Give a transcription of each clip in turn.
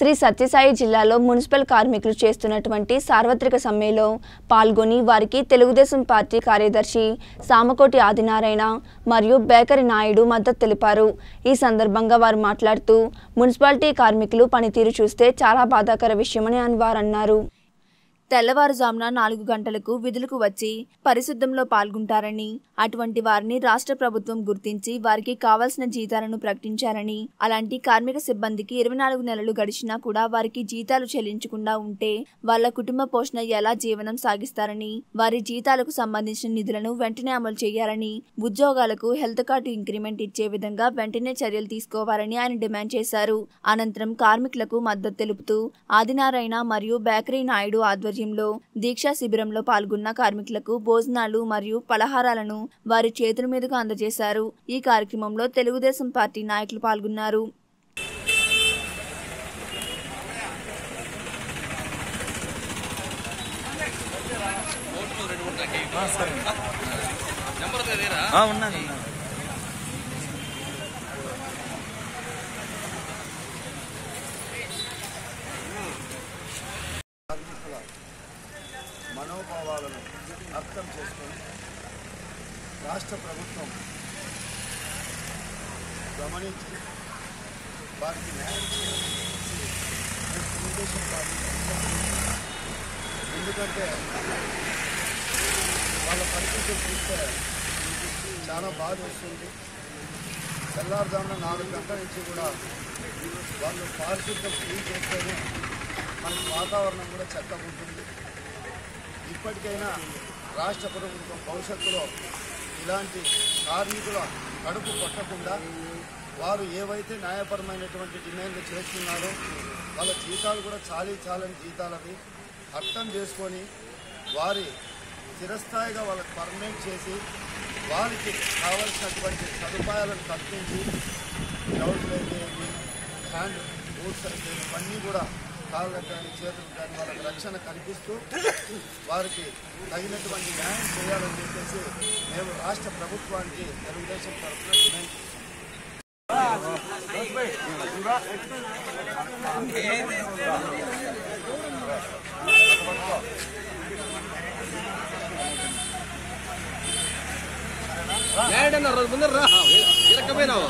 శ్రీ సత్యసాయి జిల్లాలో మున్సిపల్ కార్మికులు చేస్తున్నటువంటి సార్వత్రిక సమ్మెలో పాల్గొని వారికి తెలుగుదేశం పార్టీ కార్యదర్శి సామకోటి ఆదినారాయణ మరియు బేకరి నాయుడు మద్దతు తెలిపారు ఈ సందర్భంగా వారు మాట్లాడుతూ మున్సిపాలిటీ కార్మికులు పనితీరు చూస్తే చాలా బాధాకర విషయమని అని వారు అన్నారు తెల్లవారుజామున నాలుగు గంటలకు విధులకు వచ్చి పరిశుద్ధంలో పాల్గొంటారని అటువంటి వారిని రాష్ట్ర ప్రభుత్వం గుర్తించి వారికి కావాల్సిన జీతాలను ప్రకటించారని అలాంటి కార్మిక సిబ్బందికి ఇరవై నాలుగు నెలలు గడిచినా కూడా వారికి జీతాలు చెల్లించకుండా ఉంటే వాళ్ళ కుటుంబ పోషణ ఎలా జీవనం సాగిస్తారని వారి జీతాలకు సంబంధించిన నిధులను వెంటనే అమలు చేయాలని ఉద్యోగాలకు హెల్త్ కార్డు ఇంక్రిమెంట్ ఇచ్చే విధంగా వెంటనే చర్యలు తీసుకోవాలని ఆయన డిమాండ్ చేశారు అనంతరం కార్మికులకు మద్దతు తెలుపుతూ ఆదినారాయణ మరియు బేకరీ నాయుడు ఆధ్వర్యంలో దీక్షా శిబిరంలో పాల్గొన్న కార్మికులకు భోజనాలు మరియు పలహారాలను వారి చేతుల మీదుగా అందజేశారు ఈ కార్యక్రమంలో తెలుగుదేశం పార్టీ నాయకులు పాల్గొన్నారు ఆ, ఉన్నది ఉన్నది. కార్మికుల మనోభావాలను అర్థం చేసుకొని రాష్ట్ర ప్రభుత్వం గమనించి వారికి న్యాయం చేయాలని చెప్పేసి తెలుగుదేశం పార్టీ ఎందుకంటే వాళ్ళ పరిస్థితులు చూస్తే చాలా బాధ వస్తుంది తెల్లారుజామున నాలుగు గంటల నుంచి కూడా వాళ్ళు పారిశుద్ధ్యం క్లీన్ చేస్తేనే మనకి వాతావరణం కూడా చక్కగా ఉంటుంది ఇప్పటికైనా రాష్ట్ర ప్రభుత్వం భవిష్యత్తులో ఇలాంటి కార్మికుల కడుపు కొట్టకుండా వారు ఏవైతే న్యాయపరమైనటువంటి డిమాండ్లు చేస్తున్నారో వాళ్ళ జీతాలు కూడా చాలీ చాలని జీతాలవి అర్థం చేసుకొని వారి చిరస్థాయిగా వాళ్ళకి పర్మనెంట్ చేసి వారికి కావలసినటువంటి సదుపాయాలను కల్పించి గ్లౌజులు అయితే హ్యాండ్ బూట్స్ అయితే ఇవన్నీ కూడా కాళ్ళకు కానీ చేతులకు కానీ వాళ్ళకి రక్షణ కల్పిస్తూ వారికి తగినటువంటి న్యాయం చేయాలని చెప్పేసి మేము రాష్ట్ర ప్రభుత్వానికి తెలుగుదేశం తరఫున డిమాండ్ ఏడన్నా రోజు ముందర రా ఇరక్కపోయినావు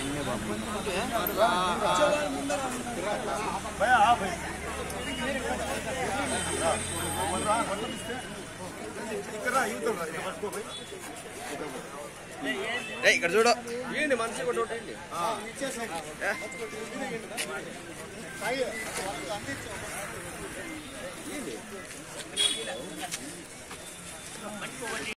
ఏయ్, ఇక్కడ చూడు ఏంటి మనిషి కూడా ఒకటి సాయి, వాళ్ళకి అందించు.